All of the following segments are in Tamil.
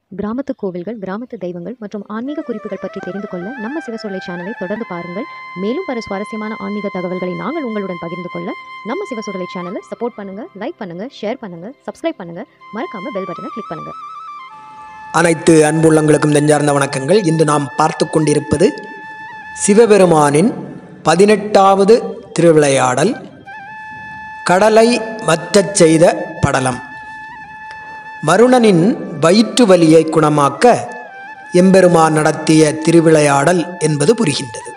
கிராமத்து கோவில்கள் கிராமத்து தெய்வங்கள் மற்றும் ஆன்மீக குறிப்புகள் பற்றி தெரிந்து கொள்ள நம்ம சிவசொல்லை சேனலை தொடர்ந்து பாருங்கள் மேலும் பல சுவாரஸ்யமான ஆன்மீக தகவல்களை நாங்கள் உங்களுடன் பகிர்ந்து கொள்ள நம்ம சிவசொல்லை சேனலை சப்போர்ட் பண்ணுங்க லைக் பண்ணுங்க ஷேர் பண்ணுங்க சப்ஸ்கிரைப் பண்ணுங்க மறக்காம பெல் பட்டனை கிளிக் பண்ணுங்க அனைத்து அன்புள்ளங்களுக்கும் நெஞ்சார்ந்த வணக்கங்கள் இன்று நாம் பார்த்து கொண்டிருப்பது சிவபெருமானின் பதினெட்டாவது திருவிளையாடல் கடலை வற்றச் செய்த படலம் வருணனின் வயிற்று வலியை குணமாக்க எம்பெருமான் நடத்திய திருவிளையாடல் என்பது புரிகின்றது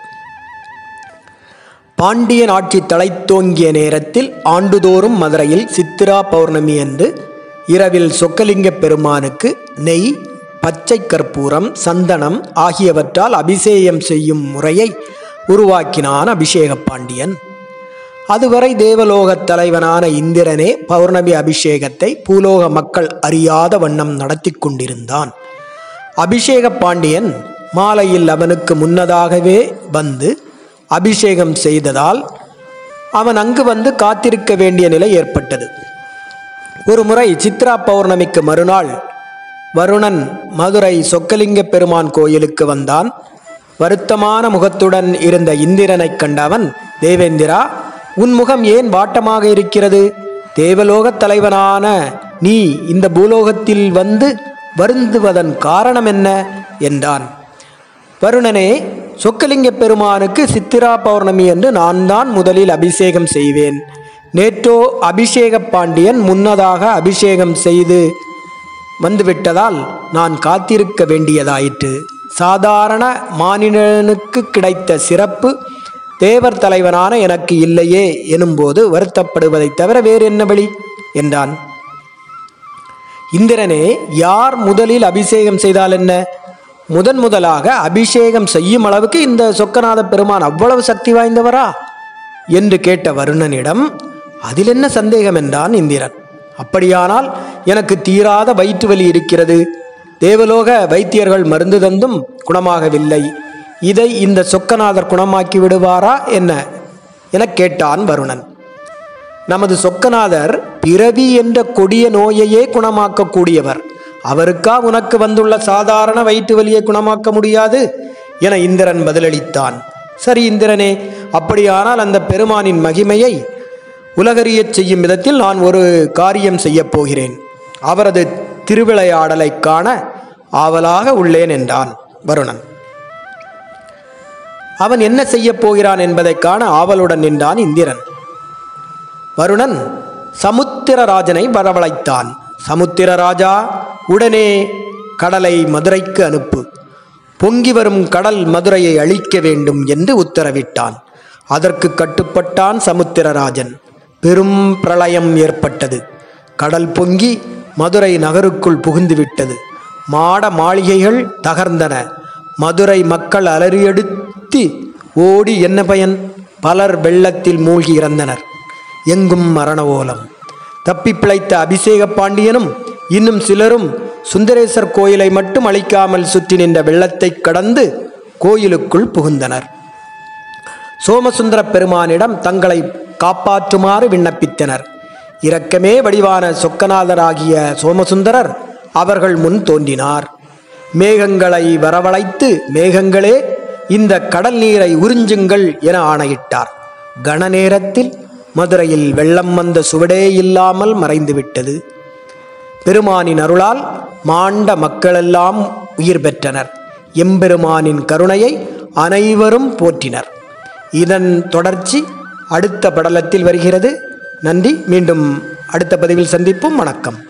பாண்டியன் ஆட்சி தழைத்தோங்கிய நேரத்தில் ஆண்டுதோறும் மதுரையில் சித்திரா பௌர்ணமி அன்று இரவில் சொக்கலிங்க பெருமானுக்கு நெய் பச்சை கற்பூரம் சந்தனம் ஆகியவற்றால் அபிஷேகம் செய்யும் முறையை உருவாக்கினான் அபிஷேக பாண்டியன் அதுவரை தேவலோகத் தலைவனான இந்திரனே பௌர்ணமி அபிஷேகத்தை பூலோக மக்கள் அறியாத வண்ணம் நடத்தி கொண்டிருந்தான் அபிஷேக பாண்டியன் மாலையில் அவனுக்கு முன்னதாகவே வந்து அபிஷேகம் செய்ததால் அவன் அங்கு வந்து காத்திருக்க வேண்டிய நிலை ஏற்பட்டது ஒரு முறை சித்ரா பௌர்ணமிக்கு மறுநாள் வருணன் மதுரை சொக்கலிங்க பெருமான் கோயிலுக்கு வந்தான் வருத்தமான முகத்துடன் இருந்த இந்திரனைக் கண்ட அவன் தேவேந்திரா உன் முகம் ஏன் வாட்டமாக இருக்கிறது தேவலோகத் தலைவனான நீ இந்த பூலோகத்தில் வந்து வருந்துவதன் காரணம் என்ன என்றான் வருணனே சொக்கலிங்க பெருமானுக்கு சித்திரா பௌர்ணமி என்று நான் தான் முதலில் அபிஷேகம் செய்வேன் நேற்றோ அபிஷேக பாண்டியன் முன்னதாக அபிஷேகம் செய்து வந்துவிட்டதால் நான் காத்திருக்க வேண்டியதாயிற்று சாதாரண மானிடனுக்கு கிடைத்த சிறப்பு தேவர் தலைவனான எனக்கு இல்லையே எனும்போது வருத்தப்படுவதைத் தவிர வேறு என்ன வழி என்றான் இந்திரனே யார் முதலில் அபிஷேகம் செய்தால் என்ன முதன் முதலாக அபிஷேகம் செய்யும் அளவுக்கு இந்த சொக்கநாத பெருமான் அவ்வளவு சக்தி வாய்ந்தவரா என்று கேட்ட வருணனிடம் அதில் என்ன சந்தேகம் என்றான் இந்திரன் அப்படியானால் எனக்கு தீராத வயிற்று வலி இருக்கிறது தேவலோக வைத்தியர்கள் மருந்து தந்தும் குணமாகவில்லை இதை இந்த சொக்கநாதர் குணமாக்கி விடுவாரா என்ன எனக் கேட்டான் வருணன் நமது சொக்கநாதர் பிறவி என்ற கொடிய நோயையே குணமாக்கக்கூடியவர் அவருக்கா உனக்கு வந்துள்ள சாதாரண வயிற்று வலியை குணமாக்க முடியாது என இந்திரன் பதிலளித்தான் சரி இந்திரனே அப்படியானால் அந்த பெருமானின் மகிமையை உலகறியச் செய்யும் விதத்தில் நான் ஒரு காரியம் செய்யப் போகிறேன் அவரது திருவிளையாடலைக் காண ஆவலாக உள்ளேன் என்றான் வருணன் அவன் என்ன செய்யப் போகிறான் என்பதைக் காண ஆவலுடன் நின்றான் இந்திரன் வருணன் சமுத்திரராஜனை வரவழைத்தான் சமுத்திரராஜா உடனே கடலை மதுரைக்கு அனுப்பு பொங்கி வரும் கடல் மதுரையை அழிக்க வேண்டும் என்று உத்தரவிட்டான் அதற்கு கட்டுப்பட்டான் சமுத்திரராஜன் பெரும் பிரளயம் ஏற்பட்டது கடல் பொங்கி மதுரை நகருக்குள் புகுந்துவிட்டது மாட மாளிகைகள் தகர்ந்தன மதுரை மக்கள் அலறியெடுத்து ஓடி என்ன பயன் பலர் வெள்ளத்தில் மூழ்கி இறந்தனர் எங்கும் மரண ஓலம் தப்பி பிழைத்த அபிஷேக பாண்டியனும் இன்னும் சிலரும் சுந்தரேசர் கோயிலை மட்டும் அழிக்காமல் சுற்றி நின்ற வெள்ளத்தை கடந்து கோயிலுக்குள் புகுந்தனர் சோமசுந்தர பெருமானிடம் தங்களை காப்பாற்றுமாறு விண்ணப்பித்தனர் இரக்கமே வடிவான சொக்கநாதராகிய சோமசுந்தரர் அவர்கள் முன் தோன்றினார் மேகங்களை வரவழைத்து மேகங்களே இந்த கடல் நீரை உறிஞ்சுங்கள் என ஆணையிட்டார் கன நேரத்தில் மதுரையில் வெள்ளம் வந்த சுவடே இல்லாமல் மறைந்துவிட்டது பெருமானின் அருளால் மாண்ட மக்களெல்லாம் உயிர் பெற்றனர் எம்பெருமானின் கருணையை அனைவரும் போற்றினர் இதன் தொடர்ச்சி அடுத்த படலத்தில் வருகிறது நன்றி மீண்டும் அடுத்த பதிவில் சந்திப்போம் வணக்கம்